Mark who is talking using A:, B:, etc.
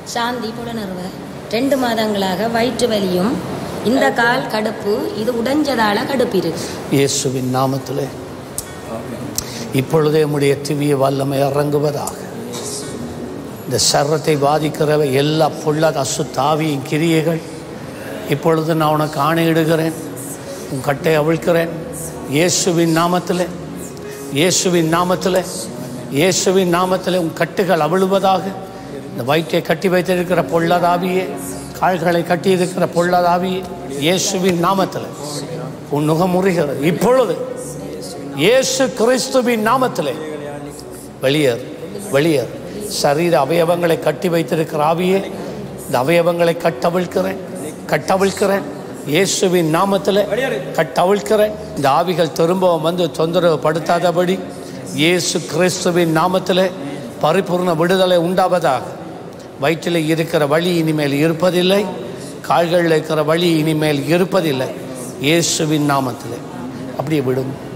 A: சாந்தி புலனர்வ ரெண்டு மாதங்களாக வயிற்று வலியும் இந்த கால் கடுப்பு இது உடைஞ்சதால கடுப்பு இருக்கு
B: இயேசுவின் நாமத்திலே இப்பொழுதே உம்முடைய திவ்ய வல்லமை இறங்குவதாக இந்த சர்வத்தை பாதிக்கிற எல்லா பொல்ல அசுத்தாவியின் கிரியைகள் இப்பொழுது நான் உனக்கு ஆணையிடுகிறேன் உன் கட்டை அவிழ்க்கிறேன் இயேசுவின் நாமத்திலே இயேசுவின் நாமத்திலே இயேசுவின் நாமத்திலே உன் கட்டுகள் அவிழுவதாக இந்த வயிற்றை கட்டி வைத்திருக்கிற பொல்லதாவியே கால்களை கட்டி இருக்கிற பொல்லதாவியே இயேசுவின் நாமத்தில் உன் நுகமுறுகிறது இப்பொழுது இயேசு கிறிஸ்துவின் நாமத்திலே வெளியேறு வெளியேறு சரீர அவயவங்களை கட்டி வைத்திருக்கிற ஆவியே இந்த அவயவங்களை கட்டவிழ்க்கிறேன் கட்டவிழ்க்கிறேன் இயேசுவின் நாமத்தில் கட்டவிழ்க்கிறேன் இந்த ஆவிகள் திரும்பவும் வந்து தொந்தரவு படுத்தாதபடி இயேசு கிறிஸ்துவின் நாமத்தில் பரிபூர்ண விடுதலை உண்டாவதாக வயிற்றில் இருக்கிற வழி இனிமேல் இருப்பதில்லை கால்களில் இருக்கிற வழி இனிமேல் இருப்பதில்லை இயேசுவின் நாமத்தில் அப்படியே விடும்